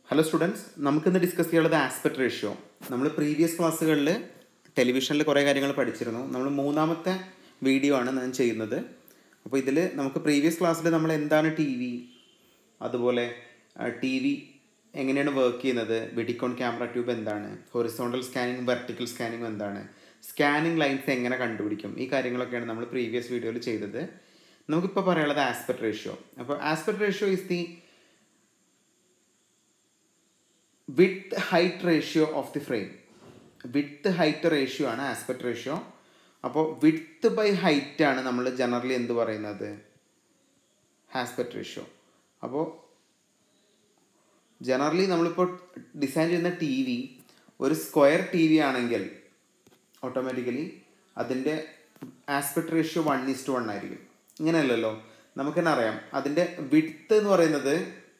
hello students നമുക്കിന്ന് discuss ചെയ്യാനുള്ളത് aspect ratio നമ്മൾ പ്രീവിയസ് ക്ലാസ്സുകളിൽ ടെലിവിഷനിൽ കുറേ കാര്യങ്ങൾ പഠിച്ചിരുന്നു നമ്മൾ മൂന്നാമത്തെ വീഡിയോ ആണ് ഞാൻ ചെയ്യുന്നത് അപ്പോൾ ഇതിൽ നമുക്ക് പ്രീവിയസ് ക്ലാസ്സിൽ നമ്മൾ എന്താണ് ടി വി അതുപോലെ ടി വി എങ്ങനെയാണ് വർക്ക് ചെയ്യുന്നത് വെഡിക്കോൺ ക്യാമറ ട്യൂബ് എന്താണ് ഹൊറിസോണ്ടൽ സ്കാനിങ് വെർട്ടിക്കൽ സ്കാനിങ് എന്താണ് സ്കാനിങ് ലൈൻസ് എങ്ങനെ കണ്ടുപിടിക്കും ഈ കാര്യങ്ങളൊക്കെയാണ് നമ്മൾ പ്രീവിയസ് വീഡിയോയിൽ ചെയ്തത് നമുക്കിപ്പോൾ പറയാനുള്ളത് ആസ്പെക്ട് റേഷ്യോ അപ്പോൾ aspect ratio is the width height ratio of the frame width height ratio ആണ് ആസ്പെക്ട് റേഷ്യോ അപ്പോൾ വിത്ത് ബൈ ഹൈറ്റ് ആണ് നമ്മൾ ജനറലി എന്ത് പറയുന്നത് ആസ്പെക്ട് റേഷ്യോ അപ്പോൾ ജനറലി നമ്മളിപ്പോൾ ഡിസൈൻ ചെയ്യുന്ന ടി വി ഒരു സ്ക്വയർ ടി വി ആണെങ്കിൽ ഓട്ടോമാറ്റിക്കലി അതിൻ്റെ aspect ratio one is to one ആയിരിക്കും ഇങ്ങനെയല്ലല്ലോ നമുക്ക് തന്നെ അറിയാം അതിൻ്റെ വിഡ്ത്ത് എന്ന് പറയുന്നത്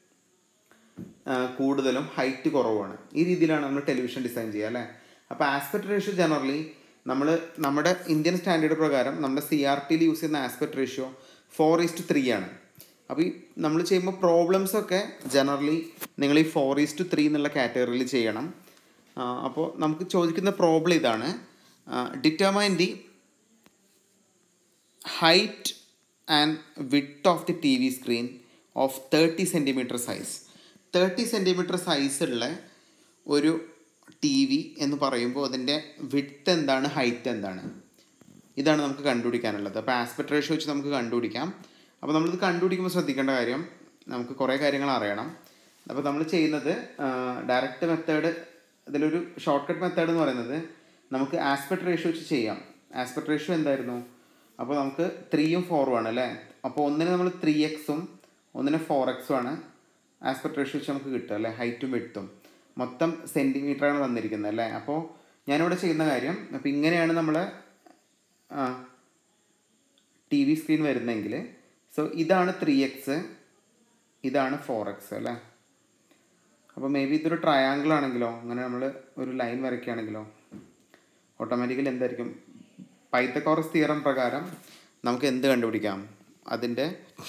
കൂടുതലും ഹൈറ്റ് കുറവാണ് ഈ രീതിയിലാണ് നമ്മൾ ടെലിവിഷൻ ഡിസൈൻ ചെയ്യുക അല്ലേ അപ്പോൾ ആസ്പെക്ട് റേഷ്യോ ജനറലി നമ്മൾ നമ്മുടെ ഇന്ത്യൻ സ്റ്റാൻഡേർഡ് പ്രകാരം നമ്മുടെ സി ആർ ടിയിൽ യൂസ് ചെയ്യുന്ന aspect ratio four is to three ആണ് അപ്പോൾ ഈ നമ്മൾ ചെയ്യുമ്പോൾ പ്രോബ്ലംസ് ഒക്കെ ജനറലി നിങ്ങൾ ഈ ഫോർ ഈസ്റ്റ് ത്രീ എന്നുള്ള കാറ്റഗറിയിൽ ചെയ്യണം അപ്പോൾ നമുക്ക് ചോദിക്കുന്ന പ്രോബ്ലം ഇതാണ് determine the height and width of the T V screen of thirty centimetre size thirty centimetre സൈസുള്ള ഒരു ടി വി എന്ന് പറയുമ്പോൾ അതിൻ്റെ വിട്ട് എന്താണ് ഹൈറ്റ് എന്താണ് ഇതാണ് നമുക്ക് കണ്ടുപിടിക്കാനുള്ളത് അപ്പോൾ ആസ്പെക്ട് റേഷ്യോ വെച്ച് നമുക്ക് കണ്ടുപിടിക്കാം അപ്പോൾ നമ്മളിത് കണ്ടുപിടിക്കുമ്പോൾ ശ്രദ്ധിക്കേണ്ട കാര്യം നമുക്ക് കുറേ കാര്യങ്ങൾ അറിയണം അപ്പോൾ നമ്മൾ ചെയ്യുന്നത് ഡയറക്റ്റ് മെത്തേഡ് ഇതിലൊരു ഷോർട്ട് കട്ട് മെത്തേഡ് എന്ന് പറയുന്നത് നമുക്ക് ആസ്പെക്ട് റേഷ്യോ വെച്ച് ചെയ്യാം ആസ്പെക്ട് റേഷ്യോ എന്തായിരുന്നു അപ്പോൾ നമുക്ക് ത്രീയും ഫോറും ആണ് അല്ലേ അപ്പോൾ ഒന്നിന് നമ്മൾ ത്രീ എക്സും ഒന്നിന് ഫോർ എക്സും ആണ് ആസ്പെക്ട് റേഷ്യോ വെച്ച് നമുക്ക് കിട്ടുക അല്ലേ ഹൈറ്റും വെട്ടും മൊത്തം സെൻറ്റിമീറ്ററാണ് തന്നിരിക്കുന്നത് അല്ലേ അപ്പോൾ ഞാനിവിടെ ചെയ്യുന്ന കാര്യം അപ്പോൾ ഇങ്ങനെയാണ് നമ്മൾ ടി വി സ്ക്രീൻ വരുന്നതെങ്കിൽ സോ ഇതാണ് ത്രീ എക്സ് ഇതാണ് ഫോർ എക്സ് അല്ലേ അപ്പോൾ മേ ബി ഇതൊരു ട്രയാങ്കിൾ ആണെങ്കിലോ അങ്ങനെ നമ്മൾ ഒരു ലൈൻ വരയ്ക്കുകയാണെങ്കിലോ ഓട്ടോമാറ്റിക്കലി എന്തായിരിക്കും പൈത്തക്കോറസ് തിയറം പ്രകാരം നമുക്ക് എന്ത് കണ്ടുപിടിക്കാം അതിൻ്റെ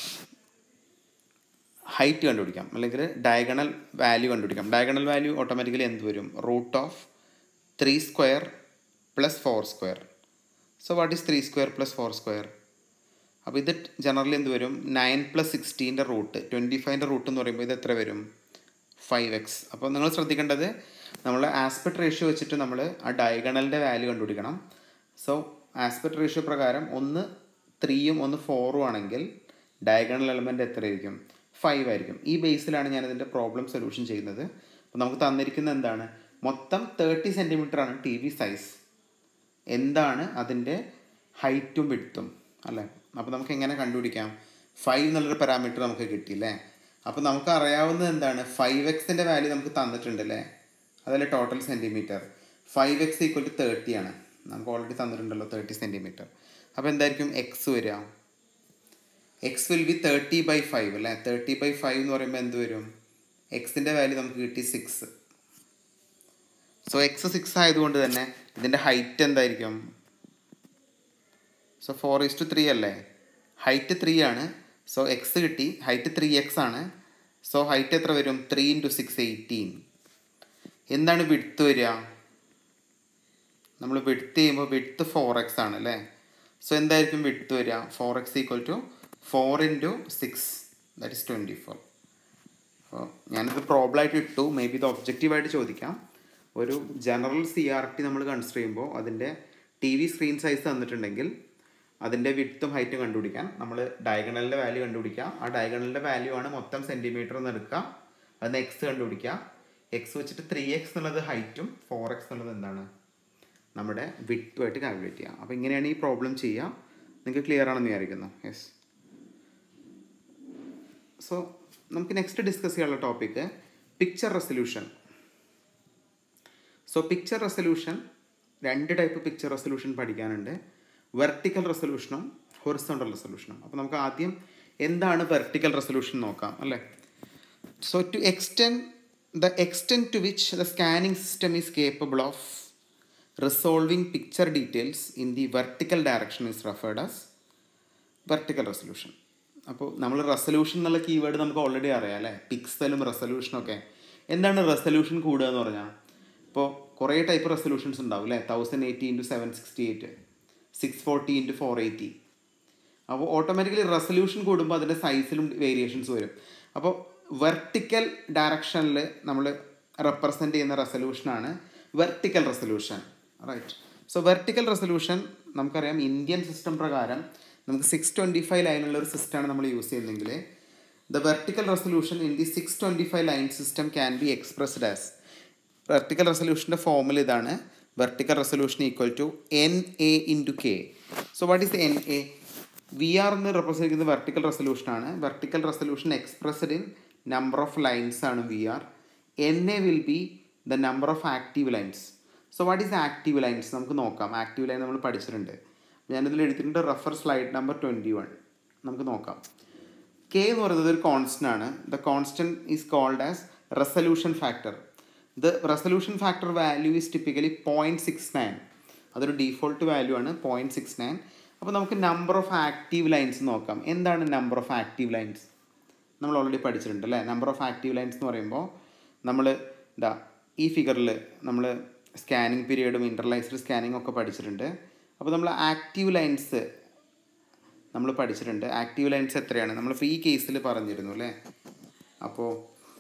ഹൈറ്റ് കണ്ടുപിടിക്കാം അല്ലെങ്കിൽ ഡയഗണൽ വാല്യൂ കണ്ടുപിടിക്കാം ഡയഗണൽ വാല്യൂ ഓട്ടോമാറ്റിക്കലി എന്ത് വരും root of three square plus four square so what is three square plus four square അപ്പോൾ ഇത് ജനറലി എന്ത് വരും നയൻ പ്ലസ് സിക്സ്റ്റീൻ്റെ റൂട്ട് ട്വൻറ്റി ഫൈവിൻ്റെ റൂട്ട് എന്ന് പറയുമ്പോൾ ഇത് എത്ര വരും ഫൈവ് എക്സ് അപ്പോൾ നിങ്ങൾ ശ്രദ്ധിക്കേണ്ടത് നമ്മൾ ആസ്പെക്ട് റേഷ്യോ വെച്ചിട്ട് നമ്മൾ ആ ഡയഗണലിൻ്റെ വാല്യൂ കണ്ടുപിടിക്കണം സോ ആസ്പെക്ട് റേഷ്യോ പ്രകാരം ഒന്ന് ത്രീയും ഒന്ന് ഫോറും ആണെങ്കിൽ ഡയഗണൽ എലമെൻ്റ് എത്രയായിരിക്കും ഫൈവ് ആയിരിക്കും ഈ ബേസിലാണ് ഞാൻ ഇതിൻ്റെ പ്രോബ്ലം സൊല്യൂഷൻ ചെയ്യുന്നത് അപ്പോൾ നമുക്ക് തന്നിരിക്കുന്നത് എന്താണ് മൊത്തം തേർട്ടി സെൻറ്റിമീറ്റർ ആണ് ടി വി സൈസ് എന്താണ് അതിൻ്റെ ഹൈറ്റും വിടുത്തും അല്ലേ അപ്പോൾ നമുക്ക് എങ്ങനെ കണ്ടുപിടിക്കാം ഫൈവ് എന്നുള്ളൊരു പാരാമീറ്റർ നമുക്ക് കിട്ടിയില്ലേ അപ്പോൾ നമുക്ക് അറിയാവുന്നത് എന്താണ് ഫൈവ് എക്സിൻ്റെ വാല്യൂ നമുക്ക് തന്നിട്ടുണ്ടല്ലേ അതല്ലേ total centimetre five X equal to thirty ആണ് നമുക്ക് ഓൾറെഡി തന്നിട്ടുണ്ടല്ലോ തേർട്ടി സെൻറ്റിമീറ്റർ അപ്പോൾ എന്തായിരിക്കും എക്സ് വരിക X will be thirty by five അല്ലേ തേർട്ടി ബൈ ഫൈവ് എന്ന് പറയുമ്പോൾ എന്ത് വരും എക്സിൻ്റെ വാല്യൂ നമുക്ക് കിട്ടി സിക്സ് സോ എക്സ് സിക്സ് ആയതുകൊണ്ട് തന്നെ ഇതിൻ്റെ ഹൈറ്റ് എന്തായിരിക്കും so four is to three അല്ലേ ഹൈറ്റ് ത്രീ ആണ് സോ എക്സ് കിട്ടി ഹൈറ്റ് ത്രീ എക്സ് ആണ് സോ ഹൈറ്റ് എത്ര വരും ത്രീ ഇൻറ്റു സിക്സ് എയ്റ്റീൻ എന്താണ് വിഡ്ത്ത് വരിക നമ്മൾ വിഡ്ത്ത് ചെയ്യുമ്പോൾ വിഡ്ത്ത് ഫോർ എക്സ് ആണ് അല്ലേ സോ എന്തായിരിക്കും വിഡ്ത്ത് വരിക four X equal to four into six that is twenty four അപ്പോൾ ഞാനിത് പ്രോബ്ലമായിട്ട് ഇട്ടു മേ ബി ഇത് ഒബ്ജക്റ്റീവായിട്ട് ചോദിക്കാം ഒരു ജനറൽ സി ആർ ടി നമ്മൾ കൺസിഡർ ചെയ്യുമ്പോൾ അതിൻ്റെ ടി വി സ്ക്രീൻ സൈസ് തന്നിട്ടുണ്ടെങ്കിൽ അതിൻ്റെ വിഡ്ത്തും ഹൈറ്റും കണ്ടുപിടിക്കാൻ നമ്മൾ ഡയഗണലിൻ്റെ വാല്യൂ കണ്ടുപിടിക്കുക ആ ഡയഗണലിൻ്റെ വാല്യൂ ആണ് മൊത്തം സെൻറ്റിമീറ്റർ എന്ന് എടുക്കുക അതിന് എക്സ് കണ്ടുപിടിക്കുക എക്സ് വെച്ചിട്ട് ത്രീ എക്സ് എന്നുള്ളത് ഹൈറ്റും ഫോർ എക്സ് എന്നുള്ളത് എന്താണ് നമ്മുടെ വിട്ടുമായിട്ട് കാൽക്കുലേറ്റ് ചെയ്യാം അപ്പോൾ ഇങ്ങനെയാണ് ഈ പ്രോബ്ലം ചെയ്യുക നിങ്ങൾക്ക് ക്ലിയർ ആണെന്ന് വിചാരിക്കുന്നു യെസ് സോ നമുക്ക് നെക്സ്റ്റ് ഡിസ്കസ് ചെയ്യാനുള്ള topic picture resolution so picture resolution രണ്ട് ടൈപ്പ് പിക്ചർ റെസൊല്യൂഷൻ പഠിക്കാനുണ്ട് വെർട്ടിക്കൽ റെസൊല്യൂഷനും ഹൊറിസോണ്ടൽ റെസൊല്യൂഷനും അപ്പോൾ നമുക്ക് ആദ്യം എന്താണ് വെർട്ടിക്കൽ റെസൊല്യൂഷൻ നോക്കാം അല്ലേ so to extent the extent to which the scanning system is capable of resolving picture details in the vertical direction is referred as vertical resolution അപ്പോൾ നമ്മൾ റെസൊല്യൂഷൻ എന്നുള്ള കീവേഡ് നമുക്ക് ഓൾറെഡി അറിയാം അല്ലേ പിക്സലും റെസൊല്യൂഷനും ഒക്കെ എന്താണ് റെസൊല്യൂഷൻ കൂടുക എന്ന് പറഞ്ഞാൽ ഇപ്പോൾ കുറേ ടൈപ്പ് റെസൊല്യൂഷൻസ് ഉണ്ടാവും അല്ലേ thousand eighty into seven sixty eight six forty into four eighty അപ്പോൾ ഓട്ടോമാറ്റിക്കലി റെസൊല്യൂഷൻ കൂടുമ്പോൾ അതിൻ്റെ സൈസിലും വേരിയേഷൻസ് വരും അപ്പോൾ വെർട്ടിക്കൽ ഡയറക്ഷനിൽ നമ്മൾ റെപ്രസെൻ്റ് ചെയ്യുന്ന റെസൊല്യൂഷനാണ് vertical resolution right so vertical resolution നമുക്കറിയാം ഇന്ത്യൻ സിസ്റ്റം പ്രകാരം നമുക്ക് സിക്സ് ട്വൻറ്റി ഫൈവ് ലൈനുള്ള ഒരു സിസ്റ്റമാണ് നമ്മൾ യൂസ് ചെയ്യുന്നതെങ്കിൽ the vertical resolution in the six twenty five line system can be expressed as vertical റെസൊല്യൂഷൻ്റെ ഫോമുല ഇതാണ് vertical resolution equal to N A into K so what is N A V R എന്ന് represent ചെയ്യുന്നത് vertical resolution ആണ് vertical resolution expressed in number of lines ആണ് V R N A will be the number of active lines so what is active lines നമുക്ക് നോക്കാം active line നമ്മൾ പഠിച്ചിട്ടുണ്ട് ഞാനിതിൽ എടുത്തിട്ടുണ്ട് refer slide number twenty one നമുക്ക് നോക്കാം കെ എന്ന് പറയുന്നത് ഒരു കോൺസ്റ്റൻ്റ് ആണ് the constant is called as resolution factor the resolution factor value is typically point six nine അതൊരു ഡീഫോൾട്ട് വാല്യൂ ആണ് പോയിൻറ്റ് സിക്സ് നയൻ അപ്പോൾ നമുക്ക് നമ്പർ ഓഫ് ആക്റ്റീവ് ലൈൻസ് നോക്കാം എന്താണ് നമ്പർ ഓഫ് ആക്റ്റീവ് ലൈൻസ് നമ്മൾ ഓൾറെഡി പഠിച്ചിട്ടുണ്ട് അല്ലേ നമ്പർ ഓഫ് ആക്റ്റീവ് ലൈൻസ് എന്ന് പറയുമ്പോൾ നമ്മൾ ഇതാ ഈ ഫിഗറിൽ നമ്മൾ സ്കാനിങ് പീരിയഡും ഇൻ്റർലൈസ്ഡ് സ്കാനിങ് ഒക്കെ പഠിച്ചിട്ടുണ്ട് അപ്പോൾ നമ്മൾ ആക്റ്റീവ് ലൈൻസ് നമ്മൾ പഠിച്ചിട്ടുണ്ട് ആക്റ്റീവ് ലൈൻസ് എത്രയാണ് നമ്മളിപ്പോൾ ഈ കേസിൽ പറഞ്ഞിരുന്നു അല്ലേ അപ്പോൾ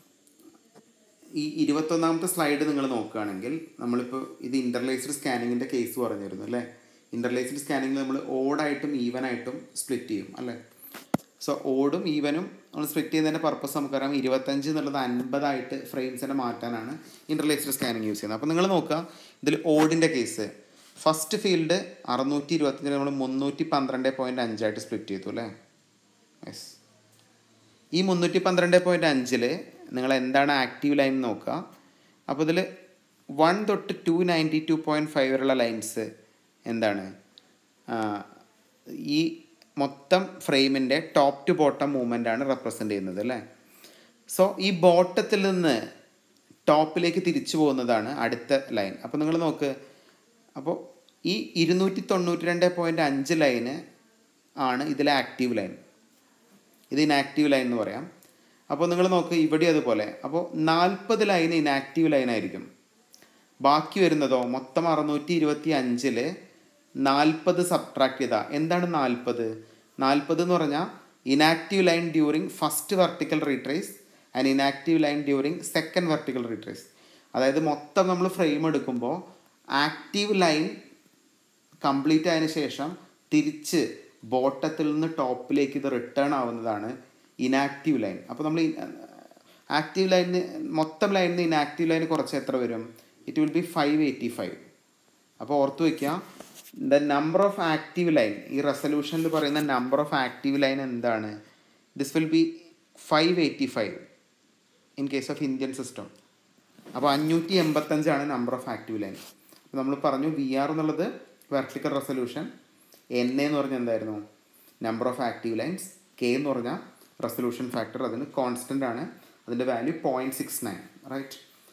ഈ ഇരുപത്തൊന്നാമത്തെ സ്ലൈഡ് നിങ്ങൾ നോക്കുകയാണെങ്കിൽ നമ്മളിപ്പോൾ ഇത് ഇൻ്റർലൈസ്ഡ് സ്കാനിങ്ങിൻ്റെ കേസ് പറഞ്ഞിരുന്നു അല്ലേ ഇൻ്റർലൈസ്ഡ് സ്കാനിങ്ങിൽ നമ്മൾ ഓടായിട്ടും ഈവനായിട്ടും സ്പ്ലിറ്റ് ചെയ്യും അല്ലേ സോ ഓടും ഈവനും നമ്മൾ സ്പ്ലിറ്റ് ചെയ്യുന്നതിൻ്റെ പർപ്പസ് നമുക്കറിയാം ഇരുപത്തഞ്ച് എന്നുള്ളത് അൻപതായിട്ട് ഫ്രെയിംസിനെ മാറ്റാനാണ് ഇൻ്റർലൈസ്ഡ് സ്കാനിങ് യൂസ് ചെയ്യുന്നത് അപ്പോൾ നിങ്ങൾ നോക്കുക ഇതിൽ ഓടിൻ്റെ കേസ് ഫസ്റ്റ് ഫീൽഡ് അറുന്നൂറ്റി ഇരുപത്തഞ്ചിന് നമ്മൾ മുന്നൂറ്റി പന്ത്രണ്ട് പോയിൻറ്റ് അഞ്ചായിട്ട് സ്പ്ലിറ്റ് ചെയ്തു അല്ലേ യെസ് ഈ മുന്നൂറ്റി പന്ത്രണ്ട് പോയിൻറ്റ് അഞ്ചിൽ നിങ്ങൾ എന്താണ് ആക്റ്റീവ് ലൈൻ നോക്കുക അപ്പോൾ ഇതിൽ വൺ തൊട്ട് two ninety two point five വരെയുള്ള ലൈൻസ് എന്താണ് ഈ മൊത്തം ഫ്രെയിമിൻ്റെ ടോപ്പ് ടു ബോട്ടം മൂവ്മെൻ്റ് ആണ് റെപ്രസെൻ്റ് ചെയ്യുന്നത് അല്ലേ സോ ഈ ബോട്ടത്തിൽ നിന്ന് ടോപ്പിലേക്ക് തിരിച്ചു പോകുന്നതാണ് അടുത്ത ലൈൻ അപ്പോൾ നിങ്ങൾ നോക്ക് അപ്പോൾ ഈ ഇരുന്നൂറ്റി തൊണ്ണൂറ്റി രണ്ട് പോയിൻറ്റ് അഞ്ച് ലൈന് ആണ് ഇതിലെ ആക്റ്റീവ് ലൈൻ ഇത് ഇനാക്റ്റീവ് ലൈൻ എന്ന് പറയാം അപ്പോൾ നിങ്ങൾ നോക്ക് ഇവിടെ അതുപോലെ അപ്പോൾ നാൽപ്പത് ലൈൻ ഇനാക്റ്റീവ് ലൈൻ ആയിരിക്കും ബാക്കി വരുന്നതോ മൊത്തം അറുന്നൂറ്റി ഇരുപത്തി അഞ്ചിൽ നാൽപ്പത് സബ്ട്രാക്ട് ചെയ്താൽ എന്താണ് നാൽപ്പത് നാൽപ്പത് എന്ന് പറഞ്ഞാൽ inactive line during first vertical retrace and inactive line during second vertical retrace അതായത് മൊത്തം നമ്മൾ ഫ്രെയിം എടുക്കുമ്പോൾ ആക്റ്റീവ് ലൈൻ കംപ്ലീറ്റ് ആയതിനു ശേഷം തിരിച്ച് ബോട്ടത്തിൽ നിന്ന് ടോപ്പിലേക്ക് ഇത് റിട്ടേൺ ആവുന്നതാണ് ഇനാക്റ്റീവ് ലൈൻ അപ്പോൾ നമ്മൾ ആക്റ്റീവ് ലൈനിന് മൊത്തം ലൈനിൽ നിന്ന് ഇനാക്റ്റീവ് ലൈന് കുറച്ച് എത്ര വരും it will be five eighty five അപ്പോൾ ഓർത്ത് വയ്ക്കുക the number of active line ഈ റെസൊല്യൂഷനിൽ പറയുന്ന നമ്പർ ഓഫ് ആക്റ്റീവ് ലൈൻ എന്താണ് this will be five eighty five in case of Indian system അപ്പോൾ അഞ്ഞൂറ്റി എൺപത്തഞ്ചാണ് നമ്പർ ഓഫ് ആക്റ്റീവ് ലൈൻ നമ്മൾ പറഞ്ഞു വി ആർ എന്നുള്ളത് വെർട്ടിക്കൽ റെസൊല്യൂഷൻ എൻ എന്ന് പറഞ്ഞാൽ എന്തായിരുന്നു number of active lines K എന്ന് പറഞ്ഞാൽ റെസൊല്യൂഷൻ ഫാക്ടർ അതിന് കോൺസ്റ്റൻ്റ് ആണ് അതിൻ്റെ value point six nine right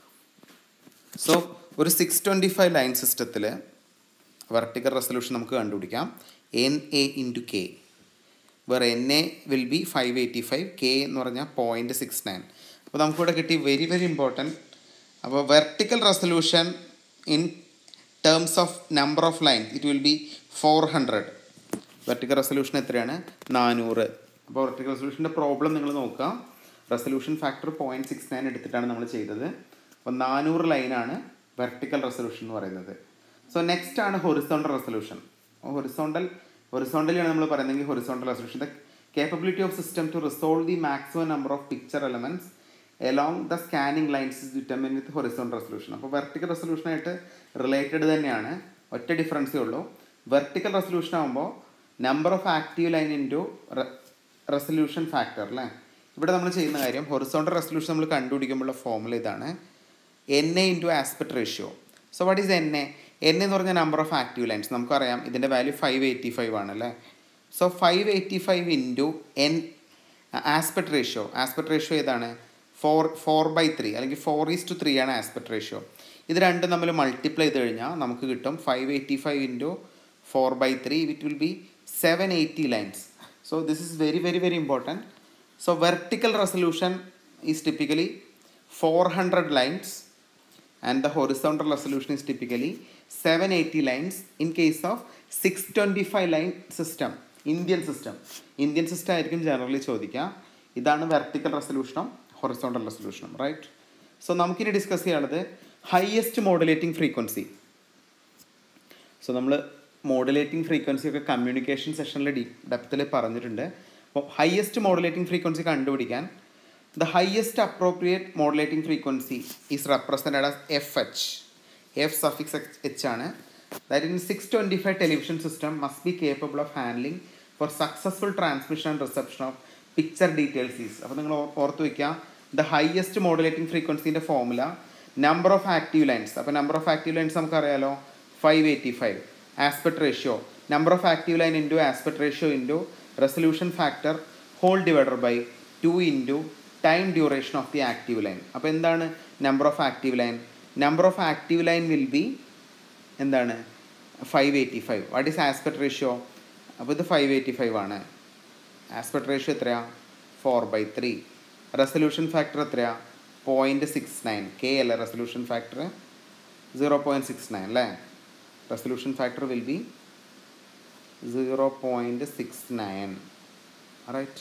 so ഒരു സിക്സ് ട്വൻറ്റി ഫൈവ് ലൈൻ സിസ്റ്റത്തിൽ വെർട്ടിക്കൽ റെസൊല്യൂഷൻ നമുക്ക് കണ്ടുപിടിക്കാം N A into K where N A will be five eighty five K എന്ന് പറഞ്ഞാൽ പോയിൻറ്റ് സിക്സ് നയൻ അപ്പോൾ നമുക്കിവിടെ കിട്ടി വെരി വെരി ഇമ്പോർട്ടൻറ്റ് അപ്പോൾ vertical resolution in terms of number of line it will be four hundred vertical resolution എത്രയാണ് നാനൂറ് അപ്പോൾ വെർട്ടിക്കൽ റെസൊല്യൂഷൻ്റെ പ്രോബ്ലം നിങ്ങൾ നോക്കുക resolution factor point six nine എടുത്തിട്ടാണ് നമ്മൾ ചെയ്തത് അപ്പോൾ നാനൂറ് ലൈനാണ് വെർട്ടിക്കൽ റെസൊല്യൂഷൻ എന്ന് പറയുന്നത് സോ നെക്സ്റ്റ് ആണ് ഹൊറിസോണ്ടൽ റെസൊല്യൂഷൻ ഹൊറിസോണ്ടൽ ഹൊറിസോണ്ടലാണ് നമ്മൾ പറയുന്നതെങ്കിൽ horizontal resolution the capability of system to resolve the maximum number of picture elements along the scanning lines is determined with horizontal resolution അപ്പോൾ വെർട്ടിക്കൽ റെസൊല്യൂഷനായിട്ട് related തന്നെയാണ് ഒറ്റ ഡിഫറൻസേ ഉള്ളൂ വെർട്ടിക്കൽ റെസൊല്യൂഷൻ ആകുമ്പോൾ number of active line into resolution factor അല്ലേ ഇവിടെ നമ്മൾ ചെയ്യുന്ന കാര്യം ഹൊറിസോണ്ടൽ റെസൊല്യൂഷൻ നമ്മൾ കണ്ടുപിടിക്കുമ്പോഴുള്ള ഫോമുല ഇതാണ് N A into aspect ratio so what is N A N എന്ന് പറഞ്ഞ നമ്പർ ഓഫ് ആക്റ്റീവ് ലൈൻസ് നമുക്കറിയാം ഇതിൻ്റെ വാല്യൂ ഫൈവ് എയ്റ്റി ഫൈവ് ആണ് അല്ലേ so five eighty five into N aspect ratio aspect ratio ഏതാണ് ഫോർ ഫോർ ബൈ ത്രീ അല്ലെങ്കിൽ four is to three ആണ് aspect ratio ഇത് രണ്ടും നമ്മൾ മൾട്ടിപ്ലൈ ചെയ്ത് കഴിഞ്ഞാൽ നമുക്ക് കിട്ടും five eighty five into four by three it will be seven eighty lines so this is very very very important so vertical resolution is typically four hundred lines and the horizontal resolution is typically 780 lines in case of 625 line system Indian system Indian system ആയിരിക്കും generally ചോദിക്കുക ഇതാണ് vertical റെസൊല്യൂഷനും horizontal റെസൊല്യൂഷനും right so നമുക്കിനി discuss ചെയ്യാനുള്ളത് highest modulating frequency so നമ്മൾ modulating frequency ഒക്കെ communication സെഷനിൽ ഡീ ഡെപ്തിൽ പറഞ്ഞിട്ടുണ്ട് അപ്പോൾ ഹയസ്റ്റ് മോഡുലേറ്റിംഗ് ഫ്രീക്വൻസി കണ്ടുപിടിക്കാൻ the highest appropriate modulating frequency is represented as fh f suffix h ആണ് that in 625 television system must be capable of handling for successful transmission and reception of picture details is അപ്പോൾ നിങ്ങൾ ഓർത്ത് വയ്ക്കുക the highest modulating ഫ്രീക്വൻസിൻ്റെ formula number of active lines അപ്പോൾ number of active lines നമുക്കറിയാലോ five eighty five aspect ratio number of active line into aspect ratio into resolution factor whole divider by two into time duration of the active line അപ്പോൾ എന്താണ് number of active line number of active line will be എന്താണ് five eighty five what is aspect ratio അപ്പോൾ ഇത് five eighty five ആണ് aspect ratio എത്രയാ four by three resolution factor എത്രയാ point six nine K അല്ലേ resolution factor zero point six nine അല്ലേ resolution factor will be zero point six nine right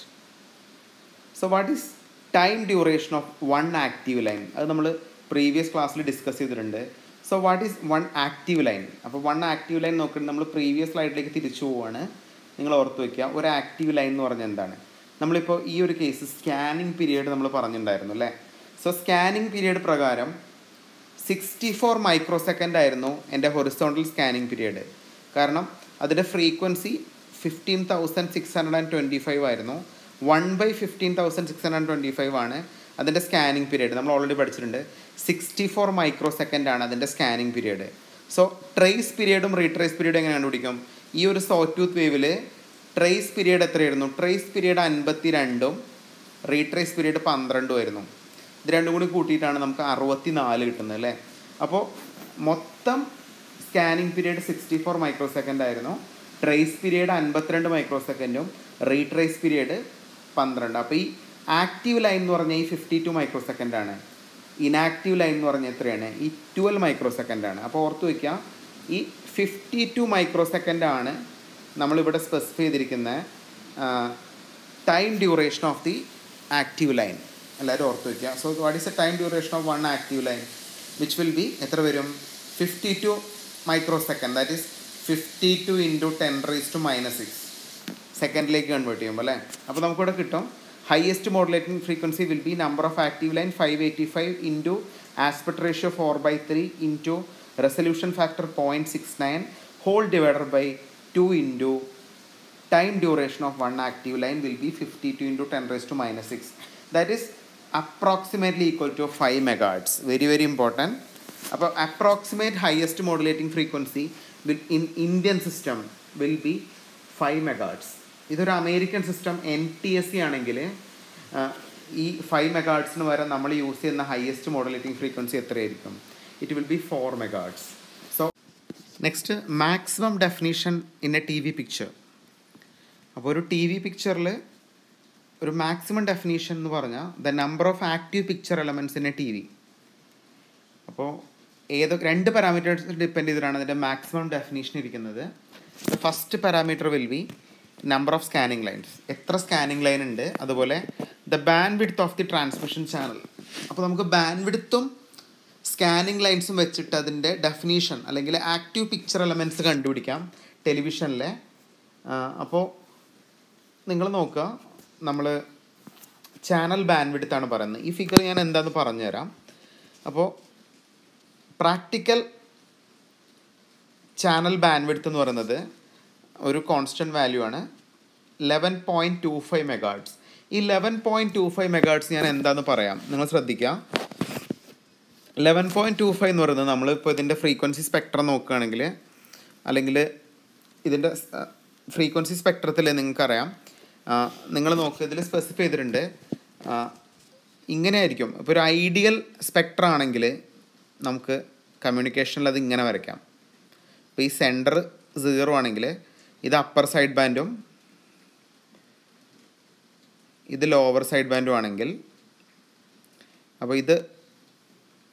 so what is time duration of one active line അത് നമ്മൾ previous ക്ലാസ്സിൽ discuss ചെയ്തിട്ടുണ്ട് so what is one active line അപ്പോൾ one active line നോക്കിയിട്ട് നമ്മൾ previous സ്ലൈഡിലേക്ക് തിരിച്ചു പോവുകയാണ് നിങ്ങൾ ഓർത്ത് വയ്ക്കുക ഒരു ആക്റ്റീവ് ലൈൻ എന്ന് പറഞ്ഞാൽ എന്താണ് നമ്മളിപ്പോൾ ഈ ഒരു കേസ് സ്കാനിങ് പീരീഡ് നമ്മൾ പറഞ്ഞിട്ടുണ്ടായിരുന്നു അല്ലേ സോ സ്കാനിങ് പീരീഡ് പ്രകാരം സിക്സ്റ്റി ഫോർ മൈക്രോ സെക്കൻഡ് ആയിരുന്നു എൻ്റെ ഹൊറിസോണ്ടൽ സ്കാനിങ് പീരീഡ് കാരണം അതിൻ്റെ frequency fifteen thousand six hundred and twenty five ആയിരുന്നു one by fifteen thousand six hundred twenty five ആണ് അതിൻ്റെ സ്കാനിങ് പീരീഡ് നമ്മൾ ഓൾറെഡി പഠിച്ചിട്ടുണ്ട് സിക്സ്റ്റി ഫോർ മൈക്രോ സെക്കൻഡ് ആണ് അതിൻ്റെ സ്കാനിങ് പീരീഡ് സോ ട്രേസ് പീരീഡും റീട്രേസ് പീരീഡും എങ്ങനെ കണ്ടുപിടിക്കും ഈ ഒരു സോറ്റൂത്ത് വേവിൽ ട്രേസ് പീരീഡ് എത്രയായിരുന്നു ട്രേസ് പീരീഡ് അൻപത്തി രണ്ടും റീട്രേസ് പീരീഡ് പന്ത്രണ്ടും ആയിരുന്നു ഇത് രണ്ടും കൂടി കൂട്ടിയിട്ടാണ് നമുക്ക് അറുപത്തി നാല് കിട്ടുന്നത് അല്ലേ അപ്പോൾ മൊത്തം scanning period sixty four microsecond ആയിരുന്നു ട്രേസ് പീരീഡ് അൻപത്തിരണ്ട് മൈക്രോ സെക്കൻഡും റീട്രേസ് പീരീഡ് പന്ത്രണ്ട് അപ്പോൾ ഈ ആക്റ്റീവ് ലൈൻ എന്ന് പറഞ്ഞാൽ ഈ ഫിഫ്റ്റി ടു മൈക്രോ സെക്കൻഡ് ആണ് ഇനാക്റ്റീവ് ലൈൻ എന്ന് പറഞ്ഞാൽ എത്രയാണ് ഈ ട്വൽവ് മൈക്രോ സെക്കൻഡ് ആണ് അപ്പോൾ ഓർത്ത് വയ്ക്കുക ഈ ഫിഫ്റ്റി ടു മൈക്രോ സെക്കൻഡ് ആണ് നമ്മളിവിടെ സ്പെസിഫൈ ചെയ്തിരിക്കുന്ന time duration of the active line എല്ലാവരും ഓർത്ത് വയ്ക്കുക so what is a time duration of one active line which will be എത്ര വരും fifty two micro second that is fifty two into ten raise to minus six സെക്കൻഡിലേക്ക് convert ചെയ്യുമ്പോൾ അല്ലേ അപ്പോൾ നമുക്കിവിടെ കിട്ടും highest modulating frequency will be number of active line five eighty five into aspect ratio four by three into resolution factor point six nine whole divider by two into time duration of one active line will be fifty two into ten raise to minus six that is approximately equal to five megahertz very very important അപ്പോൾ approximate highest modulating frequency will in Indian system will be five megahertz ഇതൊരു American system N T S C ആണെങ്കിൽ ഈ five മെഗാഡ്സിന് വരെ നമ്മൾ use ചെയ്യുന്ന highest modulating frequency എത്രയായിരിക്കും it will be four മെഗാഡ്സ് so next maximum definition in a T V picture അപ്പോൾ ഒരു ടി വി പിക്ചറിൽ ഒരു മാക്സിമം ഡെഫിനീഷൻ എന്ന് പറഞ്ഞാൽ the number of active picture elements in a T V അപ്പോൾ ഏതൊക്കെ രണ്ട് പാരാമീറ്റേഴ്സ് ഡിപ്പെൻഡ് ചെയ്തിട്ടാണ് അതിൻ്റെ മാക്സിമം ഡെഫിനീഷൻ ഇരിക്കുന്നത് the first parameter will be number of scanning lines എത്ര സ്കാനിങ് ലൈൻ ഉണ്ട് അതുപോലെ the bandwidth of the transmission channel അപ്പോൾ നമുക്ക് ബാൻഡ് വിഡ്ത്തും സ്കാനിങ് ലൈൻസും വെച്ചിട്ട് അതിൻ്റെ ഡെഫിനീഷൻ അല്ലെങ്കിൽ ആക്റ്റീവ് പിക്ചർ എലമെൻറ്റ്സ് കണ്ടുപിടിക്കാം ടെലിവിഷനിലെ അപ്പോൾ നിങ്ങൾ നോക്കുക നമ്മൾ ചാനൽ ബാൻഡ് വിഡ്ത്താണ് പറയുന്നത് ഈ ഫിഗർ ഞാൻ എന്താണെന്ന് പറഞ്ഞുതരാം അപ്പോൾ പ്രാക്ടിക്കൽ ചാനൽ ബാൻഡ് വിഡ്ത്ത് എന്ന് പറയുന്നത് ഒരു കോൺസ്റ്റൻറ്റ് വാല്യൂ ആണ് eleven point two five megahertz ഈ eleven point two five megahertz ഞാൻ എന്താന്ന് പറയാം നിങ്ങൾ ശ്രദ്ധിക്കുക ലെവൻ പോയിൻറ്റ് ടു ഫൈവ് എന്ന് പറയുന്നത് നമ്മളിപ്പോൾ ഇതിൻ്റെ ഫ്രീക്വൻസി സ്പെക്ട്രം നോക്കുകയാണെങ്കിൽ അല്ലെങ്കിൽ ഇതിൻ്റെ ഫ്രീക്വൻസി സ്പെക്ട്രത്തിൽ നിങ്ങൾക്കറിയാം നിങ്ങൾ നോക്കുക ഇതിൽ സ്പെസിഫൈ ചെയ്തിട്ടുണ്ട് ഇങ്ങനെ ആയിരിക്കും ഇപ്പോൾ ഒരു ഐഡിയൽ സ്പെക്ട്രം ആണെങ്കിൽ നമുക്ക് കമ്മ്യൂണിക്കേഷനിൽ അത് ഇങ്ങനെ വരയ്ക്കാം ഇപ്പോൾ ഈ സെൻറ്റർ സീറോ ആണെങ്കിൽ ഇത് അപ്പർ സൈഡ് ബാൻഡും ഇത് ലോവർ സൈഡ് ബാൻഡും ആണെങ്കിൽ അപ്പോൾ ഇത്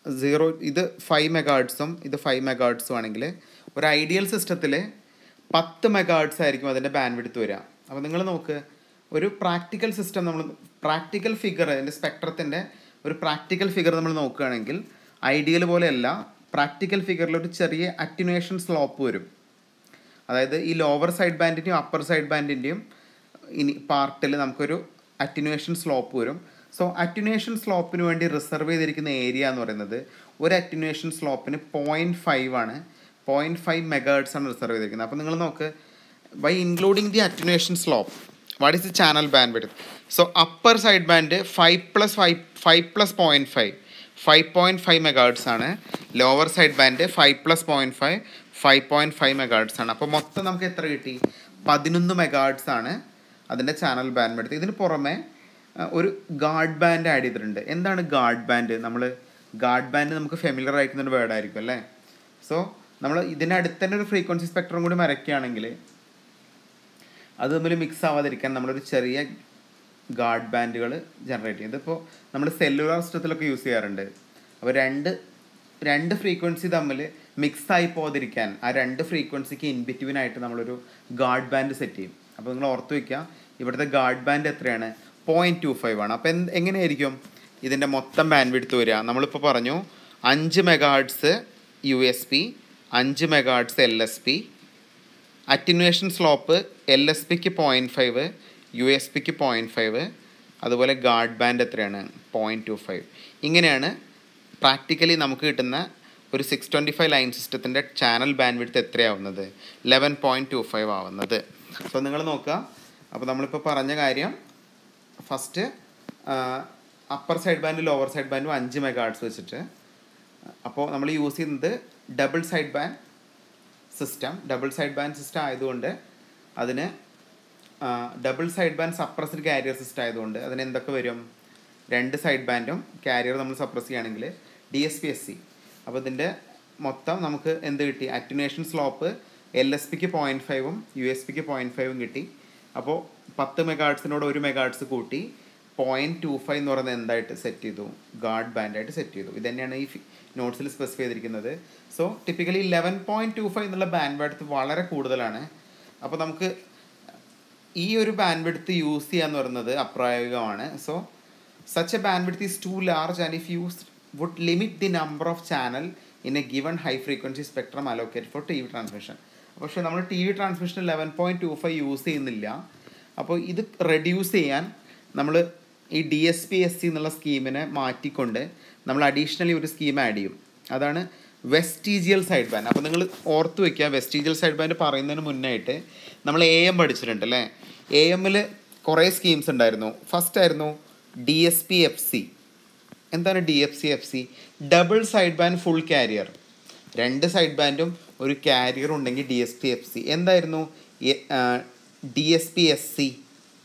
സീറോ ഇത് ഫൈവ് മെഗാഡ്സും ഇത് ഫൈവ് മെഗാഡ്സും ആണെങ്കിൽ ഒരു ഐഡിയൽ സിസ്റ്റത്തിൽ പത്ത് മെഗാഡ്സ് ആയിരിക്കും അതിൻ്റെ ബാൻഡ് വിടുത്ത് വരിക അപ്പോൾ നിങ്ങൾ നോക്ക് ഒരു പ്രാക്ടിക്കൽ സിസ്റ്റം നമ്മൾ പ്രാക്ടിക്കൽ ഫിഗർ അതിൻ്റെ സ്പെക്ട്രത്തിൻ്റെ ഒരു പ്രാക്ടിക്കൽ ഫിഗർ നമ്മൾ നോക്കുകയാണെങ്കിൽ ഐഡിയൽ പോലെയല്ല പ്രാക്ടിക്കൽ ഫിഗറിൽ ഒരു ചെറിയ അറ്റിനുവേഷൻ സ്ലോപ്പ് വരും അതായത് ഈ ലോവർ സൈഡ് ബാൻഡിൻ്റെയും അപ്പർ സൈഡ് ബാൻഡിൻ്റെയും ഇനി പാർട്ടിൽ നമുക്കൊരു അറ്റിനുവേഷൻ സ്ലോപ്പ് വരും സോ അറ്റിനുവേഷൻ സ്ലോപ്പിന് വേണ്ടി റിസർവ് ചെയ്തിരിക്കുന്ന ഏരിയ എന്ന് പറയുന്നത് ഒരു അറ്റിനുവേഷൻ സ്ലോപ്പിന് പോയിൻറ്റ് ഫൈവ് ആണ് പോയിൻറ്റ് ഫൈവ് മെഗേഡ്സ് ആണ് റിസർവ് ചെയ്തിരിക്കുന്നത് അപ്പോൾ നിങ്ങൾ നോക്ക് by including the attenuation slope what is the channel band bandwidth so upper side band five plus five five plus point five five point five megahertz ആണ് lower side band five plus point five five point five megahertz ആണ് അപ്പോൾ മൊത്തം നമുക്ക് എത്ര കിട്ടി പതിനൊന്ന് മെഗാഡ്സ് ആണ് അതിൻ്റെ ചാനൽ ബാൻഡ് എടുത്ത് ഇതിന് പുറമെ അഹ്, ഒരു ഗാർഡ് ബാൻഡ് ആഡ് ചെയ്തിട്ടുണ്ട് എന്താണ് ഗാർഡ് ബാൻഡ് നമ്മൾ ഗാർഡ് ബാൻഡ് നമുക്ക് ഫെമിലർ ആയിരിക്കുന്ന ഒരു വേർഡ് ആയിരിക്കും അല്ലേ സോ നമ്മൾ ഇതിനടുത്ത് തന്നെ ഒരു ഫ്രീക്വൻസി സ്പെക്ട്രം കൂടി വരയ്ക്കുകയാണെങ്കിൽ അത് തമ്മിൽ മിക്സ് ആവാതിരിക്കാൻ നമ്മളൊരു ചെറിയ ഗാർഡ് ബാൻഡുകൾ ജനറേറ്റ് ചെയ്യും ഇതിപ്പോൾ നമ്മൾ സെല്ലുലാർ സിസ്റ്റത്തിലൊക്കെ യൂസ് ചെയ്യാറുണ്ട് അപ്പോൾ രണ്ട് രണ്ട് ഫ്രീക്വൻസി തമ്മിൽ മിക്സ് ആയി പോകാതിരിക്കാൻ ആ രണ്ട് ഫ്രീക്വൻസിക്ക് ഇൻ ബിറ്റ്വീൻ ആയിട്ട് നമ്മളൊരു ഗാർഡ് ബാൻഡ് സെറ്റ് ചെയ്യും അപ്പോൾ നിങ്ങൾ ഓർത്ത് വയ്ക്കുക ഇവിടുത്തെ ഗാർഡ് ബാൻഡ് എത്രയാണ് പോയിൻറ്റ് ടു ഫൈവ് ആണ് അപ്പോൾ എന്ത് എങ്ങനെയായിരിക്കും ഇതിൻ്റെ മൊത്തം ബാൻഡ് വിടുത്ത് വരിക നമ്മളിപ്പോൾ പറഞ്ഞു അഞ്ച് മെഗാഹർട്സ് യു എസ് പി അഞ്ച് megahertz L S P attenuation slope L S പിക്ക് പോയിൻറ്റ് ഫൈവ് യു എസ് പിക്ക് പോയിൻറ്റ് ഫൈവ് അതുപോലെ ഗാർഡ് ബാൻഡ് എത്രയാണ് പോയിൻറ്റ് ടു ഫൈവ് ഇങ്ങനെയാണ് പ്രാക്ടിക്കലി നമുക്ക് കിട്ടുന്ന ഒരു സിക്സ് ട്വൻറ്റി ഫൈവ് ലൈൻ സിസ്റ്റത്തിൻ്റെ ചാനൽ ബാൻഡ് വിഡ്ത്ത് എത്രയാവുന്നത് ലെവൻ പോയിൻറ്റ് ടു ഫൈവ് ആവുന്നത് സോ നിങ്ങൾ നോക്കുക അപ്പോൾ നമ്മളിപ്പോൾ പറഞ്ഞ കാര്യം first upper side band lower side ബാൻഡും അഞ്ച് മെഗാഡ്സ് വെച്ചിട്ട് അപ്പോൾ നമ്മൾ യൂസ് ചെയ്യുന്നത് double side band system double side band system ആയതുകൊണ്ട് അതിന് double side band suppressed carrier system ആയതുകൊണ്ട് അതിന് എന്തൊക്കെ വരും രണ്ട് സൈഡ് ബാൻഡും കാരിയർ നമ്മൾ സപ്രസ് ചെയ്യുകയാണെങ്കിൽ D S P S C അപ്പോൾ ഇതിൻ്റെ മൊത്തം നമുക്ക് എന്ത് കിട്ടി അറ്റുനേഷൻ സ്ലോപ്പ് എൽ എസ് പിക്ക് പോയിൻറ്റ് ഫൈവും യു എസ് പിക്ക് പോയിൻറ്റ് ഫൈവും കിട്ടി അപ്പോൾ പത്ത് മെഗാഡ്സിനോട് ഒരു മെഗാഡ്സ് കൂട്ടി പോയിൻറ്റ് ടു ഫൈവ് എന്ന് പറയുന്നത് എന്തായിട്ട് സെറ്റ് ചെയ്തു ഗാർഡ് ബാൻഡായിട്ട് സെറ്റ് ചെയ്തു ഇത് തന്നെയാണ് ഈ നോട്ട്സിൽ സ്പെസിഫൈ ചെയ്തിരിക്കുന്നത് so typically eleven point two five എന്നുള്ള ബാൻഡ് ബാഡ്ത്ത് വളരെ കൂടുതലാണ് അപ്പോൾ നമുക്ക് ഈ ഒരു ബാൻഡ് വിഡ്ത്ത് യൂസ് ചെയ്യാന്ന് പറയുന്നത് അപ്രായോഗികമാണ് so such a bandwidth is too large and if use would limit the number of channel in a given high frequency spectrum allocate for T V transmission പക്ഷേ നമ്മൾ T V transmission eleven point two five use ചെയ്യുന്നില്ല അപ്പോൾ ഇത് reduce ചെയ്യാൻ നമ്മൾ ഈ D S P S C എന്നുള്ള സ്കീമിനെ മാറ്റിക്കൊണ്ട് നമ്മൾ അഡീഷണലി ഒരു സ്കീം ആഡ് ചെയ്യും അതാണ് വെസ്റ്റീജിയൽ സൈഡ് ബാൻഡ് അപ്പോൾ നിങ്ങൾ ഓർത്ത് വയ്ക്കുക വെസ്റ്റീജിയൽ സൈഡ് ബാൻഡ് പറയുന്നതിന് മുന്നായിട്ട് നമ്മൾ എ എം പഠിച്ചിട്ടുണ്ട് അല്ലേ എ എമ്മിൽ കുറേ സ്കീംസ് ഉണ്ടായിരുന്നു ഫസ്റ്റ് ആയിരുന്നു D S P F C എന്താണ് D F C F C double side band full carrier രണ്ട് സൈഡ് ബാൻഡും ഒരു കാരിയർ ഉണ്ടെങ്കിൽ D S P F C എന്തായിരുന്നു D S P S C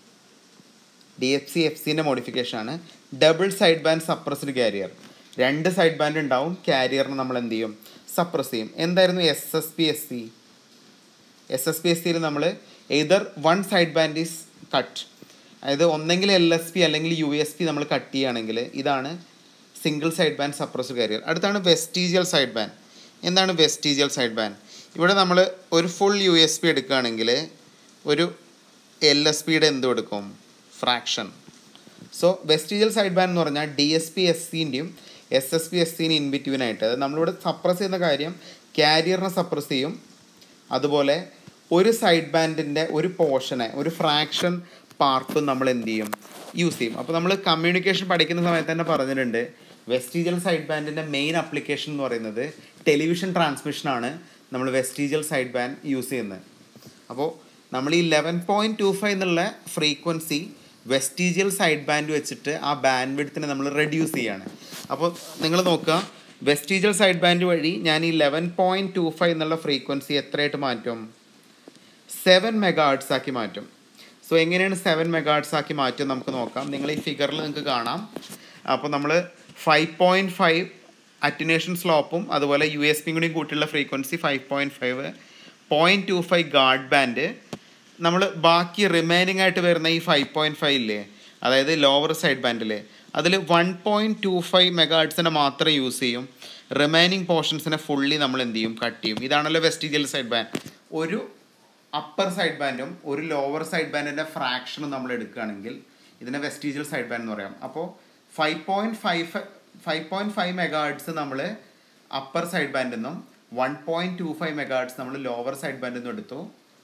D F C F സിൻ്റെ modification ആണ് double side band suppressed carrier രണ്ട് side band ഉണ്ടാവും കാരിയറിന് നമ്മൾ എന്ത് ചെയ്യും സപ്രസ് ചെയ്യും എന്തായിരുന്നു S S P S C S S P S സിയിൽ നമ്മൾ either one side band is cut അതായത് ഒന്നെങ്കിൽ എൽ എസ് പി അല്ലെങ്കിൽ യു എസ് പി നമ്മൾ കട്ട് ചെയ്യുകയാണെങ്കിൽ ഇതാണ് single side band suppressed carrier അടുത്താണ് വെസ്റ്റീജിയൽ സൈഡ് ബാൻഡ് എന്താണ് വെസ്റ്റീജിയൽ സൈഡ് ബാൻഡ് ഇവിടെ നമ്മൾ ഒരു ഫുൾ യു എസ് പി എടുക്കുകയാണെങ്കിൽ ഒരു എൽ എസ് പിയുടെ എന്തും എടുക്കും fraction so vestigial side band എന്ന് പറഞ്ഞാൽ ഡി എസ് പി എസ് സിൻ്റെയും എസ് എസ് പി എസ് സിന് ഇൻബിറ്റ്വീൻ ആയിട്ട് അത് നമ്മളിവിടെ സപ്രസ് ചെയ്യുന്ന കാര്യം കാരിയറിനെ സപ്രസ് ചെയ്യും അതുപോലെ ഒരു സൈഡ് ബാൻഡിൻ്റെ ഒരു പോർഷനെ ഒരു ഫ്രാക്ഷൻ പാർട്ടും നമ്മൾ എന്ത് ചെയ്യും യൂസ് ചെയ്യും അപ്പോൾ നമ്മൾ കമ്മ്യൂണിക്കേഷൻ പഠിക്കുന്ന സമയത്ത് തന്നെ പറഞ്ഞിട്ടുണ്ട് വെസ്റ്റീജിയൽ സൈഡ് ബാൻഡിൻ്റെ മെയിൻ അപ്ലിക്കേഷൻ എന്ന് പറയുന്നത് ടെലിവിഷൻ ട്രാൻസ്മിഷനാണ് നമ്മൾ വെസ്റ്റീജിയൽ സൈഡ് ബാൻഡ് യൂസ് ചെയ്യുന്നത് അപ്പോൾ നമ്മൾ ഈ ലെവൻ പോയിൻറ്റ് ടു ഫൈവ് എന്നുള്ള ഫ്രീക്വൻസി വെസ്റ്റീജിയൽ സൈഡ് ബാൻഡ് വെച്ചിട്ട് ആ ബാൻഡ് വിഡ്ത്തിനെ നമ്മൾ റെഡ്യൂസ് ചെയ്യാണ് അപ്പോൾ നിങ്ങൾ നോക്കുക വെസ്റ്റീജിയൽ സൈഡ് ബാൻഡ് വഴി ഞാൻ ഈ ലെവൻ പോയിൻറ്റ് ടു ഫൈവ് എന്നുള്ള ഫ്രീക്വൻസി എത്രയായിട്ട് മാറ്റും സെവൻ മെഗാർട്സ് ആക്കി മാറ്റും സോ എങ്ങനെയാണ് സെവൻ മെഗാർട്സ് ആക്കി മാറ്റും നമുക്ക് നോക്കാം നിങ്ങൾ ഈ ഫിഗറിൽ നിങ്ങൾക്ക് കാണാം അപ്പോൾ നമ്മൾ ഫൈവ് പോയിൻറ്റ് ഫൈവ് അറ്റുനേഷൻ സ്ലോപ്പും അതുപോലെ യു എസ് പിയും കൂടി കൂട്ടിയുള്ള frequency five point five point two five guard band നമ്മൾ ബാക്കി റിമൈനിങ് ആയിട്ട് വരുന്ന ഈ ഫൈവ് പോയിൻറ്റ് ഫൈവ് ഇല്ലേ അതായത് ലോവർ സൈഡ് ബാൻഡിൽ അതിൽ വൺ പോയിൻറ്റ് ടു ഫൈവ് മെഗാഡ്സിനെ മാത്രം യൂസ് ചെയ്യും റിമൈനിങ് പോർഷൻസിനെ ഫുള്ളി നമ്മൾ എന്ത് ചെയ്യും കട്ട് ചെയ്യും ഇതാണല്ലോ വെസ്റ്റീജിയൽ സൈഡ് ബാൻഡ് ഒരു അപ്പർ സൈഡ് ബാൻഡും ഒരു ലോവർ സൈഡ് ബാൻഡിൻ്റെ ഫ്രാക്ഷനും നമ്മൾ എടുക്കുകയാണെങ്കിൽ ഇതിനെ വെസ്റ്റീജിയൽ സൈഡ് ബാൻഡ് എന്ന് പറയാം അപ്പോൾ five point five five point five megahertz നമ്മൾ അപ്പർ സൈഡ് ബാൻഡിൽ നിന്നും one point two five megahertz നമ്മൾ ലോവർ സൈഡ് ബാൻഡിൽ നിന്നും എടുത്തു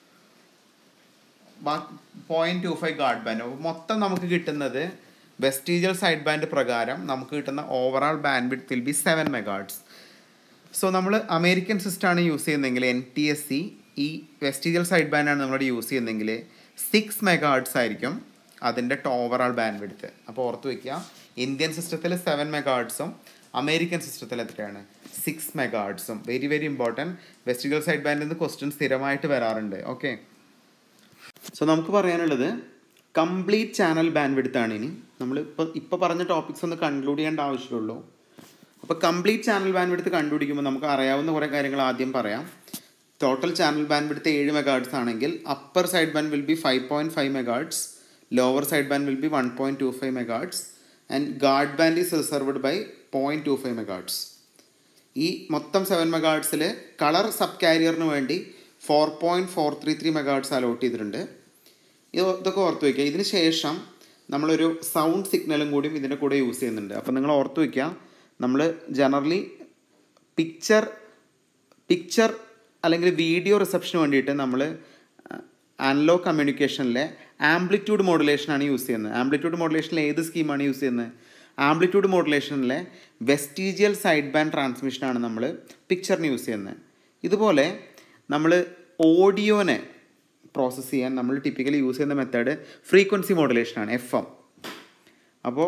point two five guard band അപ്പോൾ മൊത്തം നമുക്ക് കിട്ടുന്നത് വെസ്റ്റീജിയൽ സൈഡ് ബാൻഡ് പ്രകാരം നമുക്ക് കിട്ടുന്ന overall bandwidth will be seven megahertz so നമ്മൾ അമേരിക്കൻ സിസ്റ്റമാണ് യൂസ് ചെയ്യുന്നതെങ്കിൽ എൻ ടി എസ് സി ഈ വെസ്റ്റീജിയൽ സൈഡ് ബാൻഡാണ് നമ്മളിവിടെ യൂസ് ചെയ്യുന്നതെങ്കിൽ സിക്സ് മെഗാഡ്സ് ആയിരിക്കും അതിൻ്റെ ഓവറാൾ ബാൻഡ് വിഡ്ത്ത് അപ്പോൾ ഓർത്ത് വയ്ക്കുക ഇന്ത്യൻ സിസ്റ്റത്തിൽ സെവൻ മെഗാഡ്സും അമേരിക്കൻ സിസ്റ്റത്തിൽ എത്രയാണ് സിക്സ് മെഗാഡ്സും very very important vestigial side ബാൻഡിൽ നിന്ന് ക്വസ്റ്റ്യൻ സ്ഥിരമായിട്ട് വരാറുണ്ട് ഓക്കെ സോ നമുക്ക് പറയാനുള്ളത് കംപ്ലീറ്റ് ചാനൽ ബാൻഡ് വിടുത്താണ് ഇനി നമ്മൾ ഇപ്പോൾ ഇപ്പോൾ പറഞ്ഞ ടോപ്പിക്സ് ഒന്ന് കൺക്ലൂഡ് ചെയ്യേണ്ട ആവശ്യമുള്ളൂ അപ്പോൾ കംപ്ലീറ്റ് ചാനൽ ബാൻഡ് വിടുത്ത് കണ്ടുപിടിക്കുമ്പോൾ നമുക്ക് അറിയാവുന്ന കുറേ കാര്യങ്ങൾ ആദ്യം പറയാം ടോട്ടൽ ചാനൽ ബാൻഡ് വിടുത്ത് ഏഴ് മെഗാഡ്സ് ആണെങ്കിൽ upper side band will be five point five megahertz lower side band will be one point two five megahertz and guard band is reserved by point two five megahertz ഈ മൊത്തം seven മെഗാഡ്സിൽ colour sub കാരിയറിന് വേണ്ടി four point four three three megahertz allot ചെയ്തിട്ടുണ്ട് ഇത് ഇതൊക്കെ ഓർത്ത് വയ്ക്കുക ഇതിന് ശേഷം നമ്മളൊരു സൗണ്ട് സിഗ്നലും കൂടിയും ഇതിൻ്റെ കൂടെ യൂസ് ചെയ്യുന്നുണ്ട് അപ്പോൾ നിങ്ങൾ ഓർത്ത് വയ്ക്കുക നമ്മൾ ജനറലി പിക്ചർ പിക്ചർ അല്ലെങ്കിൽ വീഡിയോ റിസപ്ഷന് വേണ്ടിയിട്ട് നമ്മൾ അനലോ കമ്മ്യൂണിക്കേഷനിലെ ആംപ്ലിറ്റ്യൂഡ് മോഡുലേഷനാണ് യൂസ് ചെയ്യുന്നത് ആംപ്ലിറ്റ്യൂഡ് മോഡുലേഷനിൽ ഏത് സ്കീമാണ് യൂസ് ചെയ്യുന്നത് ആംപ്ലിറ്റ്യൂഡ് മോഡുലേഷനിലെ വെസ്റ്റീജിയൽ സൈഡ് ബാൻഡ് ട്രാൻസ്മിഷനാണ് നമ്മൾ പിക്ചറിന് യൂസ് ചെയ്യുന്നത് ഇതുപോലെ നമ്മൾ ഓഡിയോനെ പ്രോസസ്സ് ചെയ്യാൻ നമ്മൾ ടിപ്പിക്കലി യൂസ് ചെയ്യുന്ന മെത്തേഡ് ഫ്രീക്വൻസി മോഡുലേഷനാണ് എഫ് എം അപ്പോൾ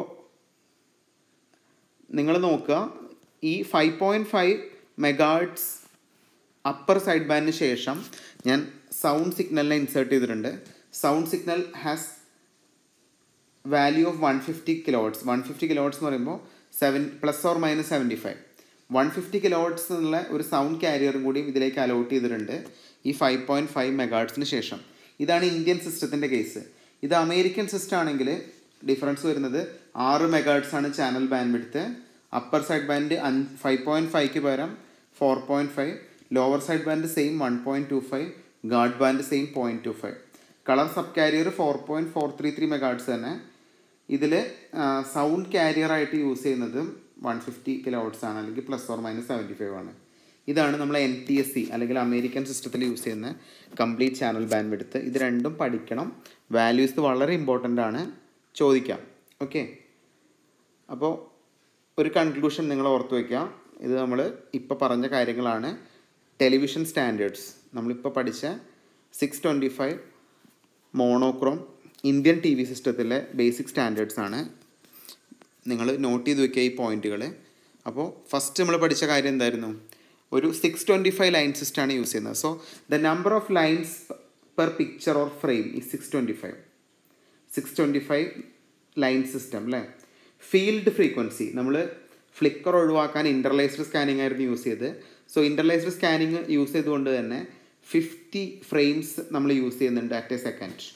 നിങ്ങൾ നോക്കുക ഈ five point five megahertz upper side ബാൻഡിന് ശേഷം ഞാൻ സൗണ്ട് സിഗ്നലിനെ ഇൻസേർട്ട് ചെയ്തിട്ടുണ്ട് sound signal has value of one fifty kilohertz one fifty kilohertz എന്ന് പറയുമ്പോൾ seven plus or minus seventy five one fifty kilohertz എന്നുള്ള ഒരു സൗണ്ട് കാരിയറും കൂടി ഇതിലേക്ക് അലോട്ട് ചെയ്തിട്ടുണ്ട് ഈ ഫൈവ് പോയിൻറ്റ് ഫൈവ് മെഗാഡ്സിന് ശേഷം ഇതാണ് ഇന്ത്യൻ സിസ്റ്റത്തിൻ്റെ കേസ് ഇത് അമേരിക്കൻ സിസ്റ്റം ആണെങ്കിൽ ഡിഫറൻസ് വരുന്നത് ആറ് മെഗാഡ്സ് ആണ് channel bandwidth upper side band അഞ്ച് ഫൈവ് പോയിൻറ്റ് ഫൈവ്ക്ക് പകരം four point five lower side band same one point two five guard band same point two five colour sub carrier four point four three three megahertz തന്നെ ഇതിൽ sound കാരിയറായിട്ട് use ചെയ്യുന്നത് one fifty kilohertz ആണ് അല്ലെങ്കിൽ plus or minus seventy five ആണ് ഇതാണ് നമ്മൾ N T S C അല്ലെങ്കിൽ അമേരിക്കൻ സിസ്റ്റത്തിൽ യൂസ് ചെയ്യുന്ന കംപ്ലീറ്റ് ചാനൽ ബാൻഡ് വിടുത്ത് ഇത് രണ്ടും പഠിക്കണം വാല്യൂസ് വളരെ ഇമ്പോർട്ടൻ്റ് ആണ് ചോദിക്കാം ഓക്കെ അപ്പോൾ ഒരു കൺക്ലൂഷൻ നിങ്ങൾ ഓർത്ത് വയ്ക്കുക ഇത് നമ്മൾ ഇപ്പോൾ പറഞ്ഞ കാര്യങ്ങളാണ് ടെലിവിഷൻ സ്റ്റാൻഡേർഡ്സ് നമ്മളിപ്പോൾ പഠിച്ച six twenty five monochrome Indian T V സിസ്റ്റത്തിലെ ബേസിക് സ്റ്റാൻഡേർഡ്സ് ആണ് നിങ്ങൾ നോട്ട് ചെയ്ത് വെക്കുക ഈ പോയിന്റുകൾ അപ്പോൾ ഫസ്റ്റ് നമ്മൾ പഠിച്ച കാര്യം എന്തായിരുന്നു ഒരു സിക്സ് ട്വൻറ്റി ഫൈവ് ലൈൻ സിസ്റ്റമാണ് യൂസ് ചെയ്യുന്നത് so the number of lines per picture or frame ഈ six twenty five six twenty five line system അല്ലേ ഫീൽഡ് ഫ്രീക്വൻസി നമ്മൾ ഫ്ലിക്കർ ഒഴിവാക്കാൻ ഇൻ്റർലൈസ്ഡ് സ്കാനിങ് ആയിരുന്നു യൂസ് ചെയ്ത് സോ ഇൻ്റർലൈസ്ഡ് സ്കാനിങ് യൂസ് ചെയ്തുകൊണ്ട് തന്നെ ഫിഫ്റ്റി ഫ്രെയിംസ് നമ്മൾ യൂസ് ചെയ്യുന്നുണ്ട് at a second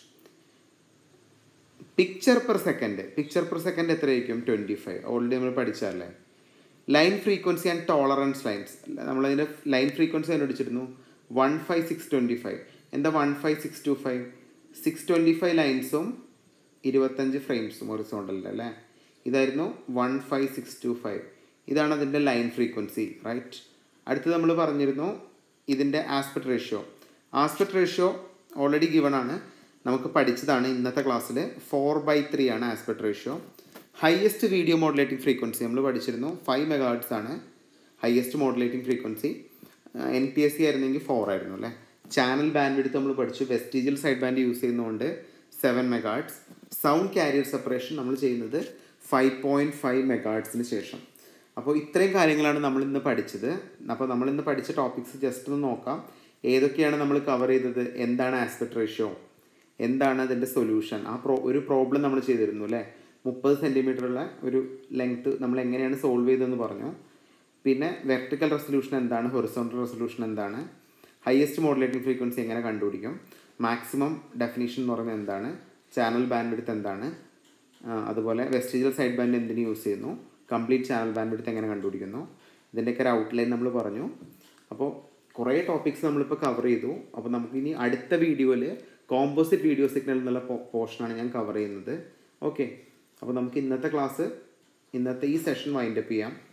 picture per second picture per second എത്രയായിരിക്കും ട്വൻറ്റി ഫൈവ് ഓൾറെഡി നമ്മൾ പഠിച്ചതല്ലേ line frequency and tolerance lines നമ്മളതിൻ്റെ ലൈൻ ഫ്രീക്വൻസി കണ്ടുപിടിച്ചിരുന്നു one five six twenty five എന്താ one five six two five six twenty five ലൈൻസും ഇരുപത്തഞ്ച് ഫ്രെയിംസും ഹൊറിസോണ്ടലിൻ്റെ അല്ലേ ഇതായിരുന്നു one five six two five ഇതാണ് അതിൻ്റെ ലൈൻ ഫ്രീക്വൻസി റൈറ്റ് അടുത്ത് നമ്മൾ പറഞ്ഞിരുന്നു ഇതിൻ്റെ aspect ratio aspect ratio already given ആണ് നമുക്ക് പഠിച്ചതാണ് ഇന്നത്തെ ക്ലാസ്സിൽ ഫോർ ബൈ ത്രീ ആണ് aspect ratio highest video modulating frequency നമ്മൾ പഠിച്ചിരുന്നു ഫൈവ് മെഗാഡ്സ് ആണ് highest modulating frequency N P S C ആയിരുന്നെങ്കിൽ ഫോർ ആയിരുന്നു അല്ലേ ചാനൽ ബാൻഡ് എടുത്ത് നമ്മൾ പഠിച്ചു വെസ്റ്റീജിയൽ സൈഡ് ബാൻഡ് യൂസ് ചെയ്യുന്നതുകൊണ്ട് seven megahertz sound carrier separation നമ്മൾ ചെയ്യുന്നത് ഫൈവ് പോയിൻറ്റ് ഫൈവ് മെഗാഡ്സിന് ശേഷം അപ്പോൾ ഇത്രയും കാര്യങ്ങളാണ് നമ്മൾ ഇന്ന് പഠിച്ചത് അപ്പോൾ നമ്മൾ ഇന്ന് പഠിച്ച ടോപ്പിക്സ് ജസ്റ്റ് ഒന്ന് നോക്കാം ഏതൊക്കെയാണ് നമ്മൾ കവർ ചെയ്തത് എന്താണ് ആസ്പെക്ട് റേഷ്യോ എന്താണ് അതിൻ്റെ സൊല്യൂഷൻ ആ പ്രോ ഒരു പ്രോബ്ലം നമ്മൾ ചെയ്തിരുന്നു അല്ലേ മുപ്പത് സെൻറ്റിമീറ്ററുള്ള ഒരു ലെങ്ത്ത് നമ്മൾ എങ്ങനെയാണ് സോൾവ് ചെയ്തതെന്ന് പറഞ്ഞു പിന്നെ വെർട്ടിക്കൽ റെസൊല്യൂഷൻ എന്താണ് ഹൊറിസോണ്ടൽ റെസൊല്യൂഷൻ എന്താണ് ഹയസ്റ്റ് മോഡുലേറ്റിംഗ് ഫ്രീക്വൻസി എങ്ങനെ കണ്ടുപിടിക്കും മാക്സിമം ഡെഫിനേഷൻ എന്ന് പറയുന്നത് എന്താണ് ചാനൽ ബാൻഡ് വിഡ്ത്ത് എന്താണ് അതുപോലെ വെസ്റ്റിജൽ സൈഡ് ബാൻഡ് എന്തിന് യൂസ് ചെയ്യുന്നു കംപ്ലീറ്റ് ചാനൽ ബാൻഡ് വിഡ്ത്ത് എങ്ങനെ കണ്ടുപിടിക്കുന്നു ഇതിൻ്റെയൊക്കെ ഒരു ഔട്ട്ലൈൻ നമ്മൾ പറഞ്ഞു അപ്പോൾ കുറേ ടോപ്പിക്സ് നമ്മളിപ്പോൾ കവർ ചെയ്തു അപ്പോൾ നമുക്കിനി അടുത്ത വീഡിയോയിൽ കോമ്പോസിറ്റ് വീഡിയോ സിഗ്നൽ എന്നുള്ള പോർഷനാണ് ഞാൻ കവർ ചെയ്യുന്നത് ഓക്കെ അപ്പോൾ നമുക്ക് ഇന്നത്തെ ക്ലാസ് ഇന്നത്തെ ഈ സെഷൻ വൈൻഡപ്പ് ചെയ്യാം